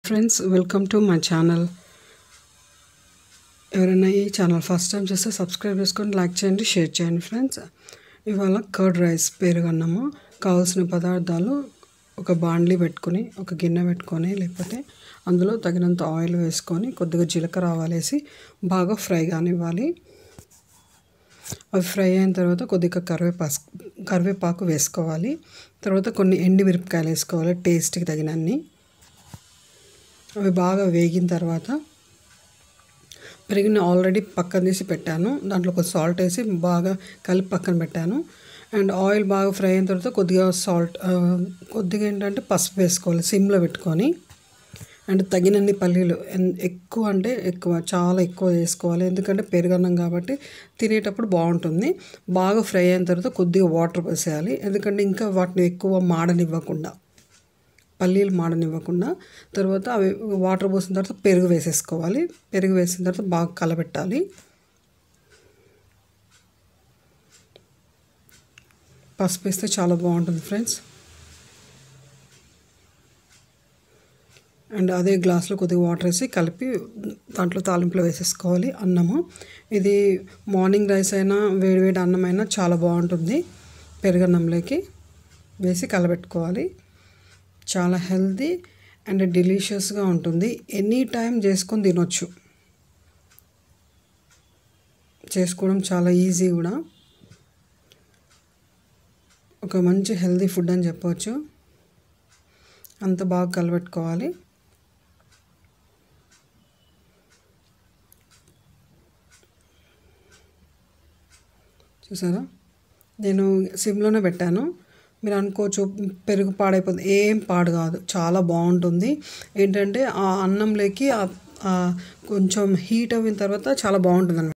friends welcome to my channel ఎవరైనా ఈ channel first time చూస్తే సబ్స్క్రైబ్ చేసుకొని లైక్ చేయండి షేర్ చేయండి ఫ్రెండ్స్ ఇవాళ కర్డ్ రైస్ పెరుగన్నము కావాల్సిన పదార్థాలు ఒక బాండ్లీ పెట్టుకొని ఒక గిన్నె పెట్టుకొని లేకపోతే అందులో తగినంత ఆయిల్ వేసుకొని కొద్దిగా జీలకర్ర ఆవాలు వేసి బాగా ఫ్రై కానివ్వాలి అవి ఫ్రై అయిన తర్వాత కొద్దిగా కరివేపాకు కరివేపాకు వేసుకోవాలి తర్వాత కొన్ని ఎండి మిరపకాయలు వేసుకోవాలి టేస్ట్కి తగినన్ని అవి బాగా వేగిన తర్వాత పెరుగుని ఆల్రెడీ పక్కన తీసి పెట్టాను దాంట్లో కొంచెం సాల్ట్ వేసి బాగా కలిపి పక్కన పెట్టాను అండ్ ఆయిల్ బాగా ఫ్రై అయిన తర్వాత కొద్దిగా సాల్ట్ కొద్దిగా ఏంటంటే పసుపు వేసుకోవాలి సిమ్లో పెట్టుకొని అండ్ తగినన్ని పల్లీలు ఎన్- ఎక్కువ అంటే ఎక్కువ చాలా ఎక్కువ వేసుకోవాలి ఎందుకంటే పెరుగన్నం కాబట్టి తినేటప్పుడు బాగుంటుంది బాగా ఫ్రై అయిన తర్వాత కొద్దిగా వాటర్ పోసేయాలి ఎందుకంటే ఇంకా వాటిని ఎక్కువ మాడనివ్వకుండా పల్లీలు మాడనివ్వకుండా తర్వాత అవి వాటర్ పోసిన తర్వాత పెరుగు వేసేసుకోవాలి పెరుగు వేసిన తర్వాత బాగా కలబెట్టాలి పసుపు వేస్తే చాలా బాగుంటుంది ఫ్రెండ్స్ అండ్ అదే గ్లాస్లో కొద్దిగా వాటర్ వేసి కలిపి దాంట్లో తాలింపులో వేసేసుకోవాలి అన్నము ఇది మార్నింగ్ రైస్ అయినా వేడివేడి అన్నం అయినా చాలా బాగుంటుంది పెరుగన్నంలోకి వేసి కలబెట్టుకోవాలి చాలా హెల్తీ అండ్ డెలిషియస్గా ఉంటుంది ఎనీ టైం చేసుకొని తినొచ్చు చేసుకోవడం చాలా ఈజీ కూడా ఒక మంచి హెల్తీ ఫుడ్ అని చెప్పవచ్చు అంత బాగా కలబెట్టుకోవాలి చూసారా నేను సిమ్లోనే పెట్టాను మీరు అనుకోవచ్చు పెరుగు పాడైపోతుంది ఏం పాడు కాదు చాలా బాగుంటుంది ఏంటంటే ఆ అన్నంలోకి ఆ- ఆ కొంచెం హీట్ అయిన తర్వాత చాలా బాగుంటుంది